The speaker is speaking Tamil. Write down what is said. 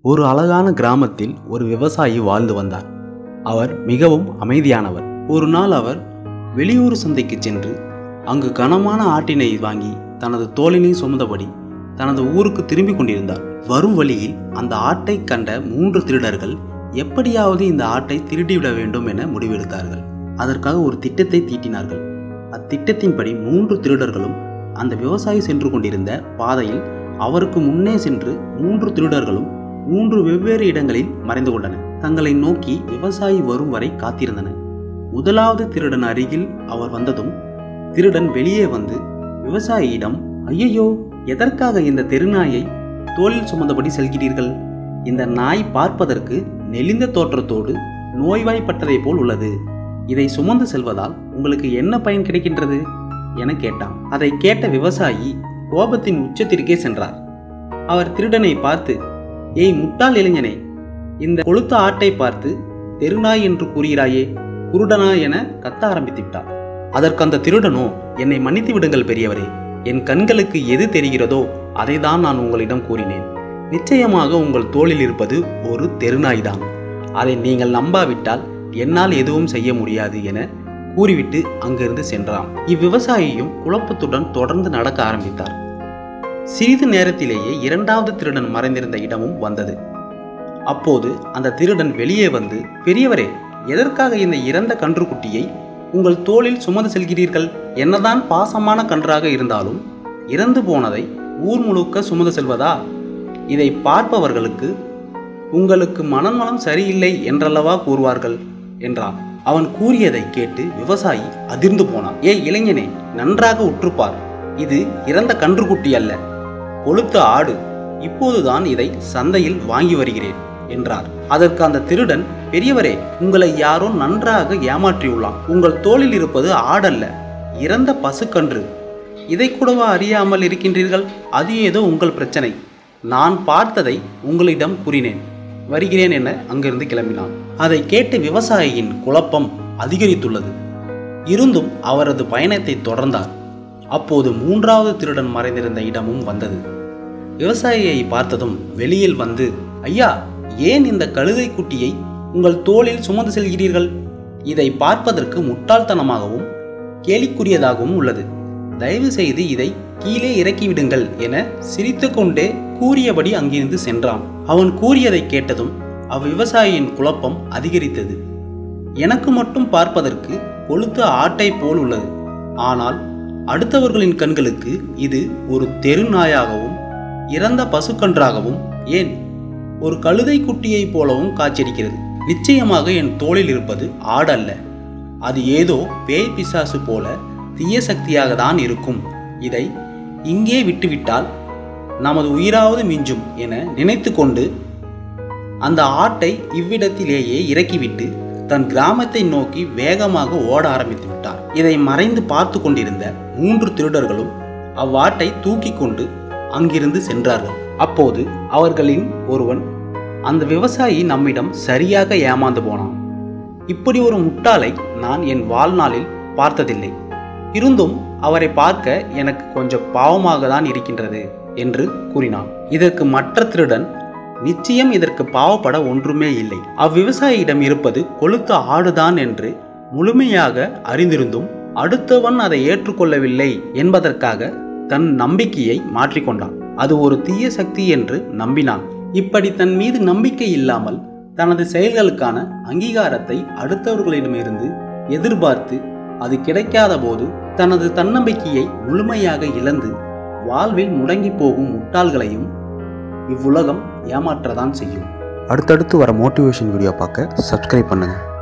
ஒரு அழகான கிராமத்தில் ஒரு விவசாயி வாழ்ந்து வந்தார் அவர் மிகவும் அமைதியானவர் ஒரு நாள் அவர் வெளியூர் சந்தைக்கு சென்று அங்கு கனமான ஆட்டினை வாங்கி தனது தோளினை சுமந்தபடி தனது ஊருக்கு திரும்பிக் கொண்டிருந்தார் வரும் வழியில் அந்த ஆட்டை கண்ட மூன்று திருடர்கள் எப்படியாவது இந்த ஆட்டை திருடிவிட வேண்டும் என முடிவெடுத்தார்கள் அதற்காக ஒரு திட்டத்தை தீட்டினார்கள் அத்திட்டத்தின்படி மூன்று திருடர்களும் அந்த விவசாயி சென்று கொண்டிருந்த பாதையில் அவருக்கு முன்னே சென்று மூன்று திருடர்களும் மூன்று வெவ்வேறு இடங்களில் மறைந்து கொண்டன தங்களை நோக்கி விவசாயி வரும் வரை காத்திருந்தன முதலாவது திருடன் அருகில் அவர் வந்ததும் திருடன் வெளியே வந்து விவசாயியிடம் ஐயையோ எதற்காக இந்த தெருநாயை தோளில் சுமந்தபடி செல்கிறீர்கள் இந்த நாய் பார்ப்பதற்கு நெளிந்த தோற்றத்தோடு நோய்வாய்ப்பட்டதை போல் உள்ளது இதை சுமந்து செல்வதால் உங்களுக்கு என்ன பயன் கிடைக்கின்றது என கேட்டான் அதை கேட்ட விவசாயி கோபத்தின் உச்சத்திற்கே சென்றார் அவர் திருடனை பார்த்து ஏய் முட்டாள் இளைஞனே இந்த கொளுத்த ஆட்டை பார்த்து தெருநாய் என்று கூறுகிறாயே குருடனா என கத்த ஆரம்பித்து விட்டார் அதற்கு அந்த திருடனோ என்னை மன்னித்து விடுங்கள் பெரியவரே என் கண்களுக்கு எது தெரிகிறதோ அதை தான் நான் உங்களிடம் கூறினேன் நிச்சயமாக உங்கள் தோளில் இருப்பது ஒரு தெருநாய்தான் அதை நீங்கள் நம்பாவிட்டால் என்னால் எதுவும் செய்ய முடியாது என கூறிவிட்டு அங்கிருந்து சென்றான் இவ்விவசாயியும் குழப்பத்துடன் தொடர்ந்து நடக்க ஆரம்பித்தார் சிறிது நேரத்திலேயே இரண்டாவது திருடன் மறைந்திருந்த இடமும் வந்தது அப்போது அந்த திருடன் வெளியே வந்து பெரியவரே எதற்காக இந்த இறந்த கன்றுக்குட்டியை உங்கள் தோளில் சுமந்து செல்கிறீர்கள் என்னதான் பாசமான கன்றாக இருந்தாலும் இறந்து போனதை ஊர் முழுக்க சுமந்து செல்வதா இதை பார்ப்பவர்களுக்கு உங்களுக்கு மனநலம் சரியில்லை என்றல்லவா கூறுவார்கள் என்றான் அவன் கூறியதை கேட்டு விவசாயி அதிர்ந்து போனான் ஏ இளைஞனே நன்றாக உற்றுப்பார் இது இறந்த கன்றுக்குட்டி அல்ல கொளுத்த ஆடு இப்போதுதான் இதை சந்தையில் வாங்கி வருகிறேன் என்றார் அதற்கு அந்த திருடன் பெரியவரே உங்களை யாரோ நன்றாக ஏமாற்றியுள்ளான் உங்கள் தோளில் இருப்பது ஆடல்ல இறந்த பசுக்கன்று இதை கூடவா அறியாமல் இருக்கின்றீர்கள் அது ஏதோ உங்கள் பிரச்சனை நான் பார்த்ததை உங்களிடம் கூறினேன் வருகிறேன் என அங்கிருந்து கிளம்பினான் அதை கேட்டு விவசாயியின் குழப்பம் அதிகரித்துள்ளது இருந்தும் அவரது பயணத்தை தொடர்ந்தார் அப்போது மூன்றாவது திருடன் மறைந்திருந்த இடமும் வந்தது விவசாயியை பார்த்ததும் வெளியில் வந்து ஐயா ஏன் இந்த கழுதை குட்டியை உங்கள் தோளில் சுமந்து செல்கிறீர்கள் இதை பார்ப்பதற்கு முட்டாள்தனமாகவும் கேலிக்குரியதாகவும் உள்ளது தயவு செய்து இதை கீழே இறக்கிவிடுங்கள் என சிரித்துக்கொண்டே கூறியபடி அங்கிருந்து சென்றான் அவன் கூறியதை கேட்டதும் அவ்விவசாயியின் குழப்பம் அதிகரித்தது எனக்கு மட்டும் பார்ப்பதற்கு கொளுத்த ஆட்டை போல் உள்ளது ஆனால் அடுத்தவர்களின் கண்களுக்கு இது ஒரு தெருநாயாகவும் இறந்த பசுக்கன்றாகவும் ஏன் ஒரு கழுதை குட்டியைப் போலவும் காட்சியளிக்கிறது நிச்சயமாக என் தோளில் இருப்பது ஆடல்ல அது ஏதோ பேய் பிசாசு போல தீய சக்தியாக தான் இருக்கும் இதை இங்கே விட்டுவிட்டால் நமது உயிராவது மிஞ்சும் என நினைத்து கொண்டு அந்த ஆட்டை இவ்விடத்திலேயே இறக்கிவிட்டு தன் கிராமத்தை நோக்கி வேகமாக ஓட ஆரம்பித்து விட்டார் இதை மறைந்து பார்த்து கொண்டிருந்த மூன்று திருடர்களும் அவ்வாட்டை தூக்கி கொண்டு அங்கிருந்து சென்றார்கள் அப்போது அவர்களின் ஒருவன் அந்த விவசாயி நம்மிடம் சரியாக ஏமாந்து போனான் இப்படி ஒரு முட்டாளை நான் என் வாழ்நாளில் பார்த்ததில்லை இருந்தும் அவரை பார்க்க எனக்கு கொஞ்சம் பாவமாக தான் இருக்கின்றது என்று கூறினான் இதற்கு மற்ற திருடன் நிச்சயம் இதற்கு பாவப்பட ஒன்றுமே இல்லை அவ்விவசாயியிடம் இருப்பது கொளுத்த ஆடுதான் என்று முழுமையாக அறிந்திருந்தும் அடுத்தவன் அதை ஏற்றுக்கொள்ளவில்லை என்பதற்காக தன் நம்பிக்கையை மாற்றிக்கொண்டான் அது ஒரு தீய சக்தி என்று நம்பினான் இப்படி தன் மீது நம்பிக்கை இல்லாமல் தனது செயல்களுக்கான அங்கீகாரத்தை அடுத்தவர்களிடமிருந்து எதிர்பார்த்து அது கிடைக்காத போது தனது தன்னம்பிக்கையை முழுமையாக இழந்து வாழ்வில் முடங்கி போகும் முட்டாள்களையும் இவ்வுலகம் ஏமாற்றதான் செய்யும் அடுத்தடுத்து வர மோட்டிவேஷன் வீடியோ பார்க்க சப்ஸ்கிரைப் பண்ணுங்கள்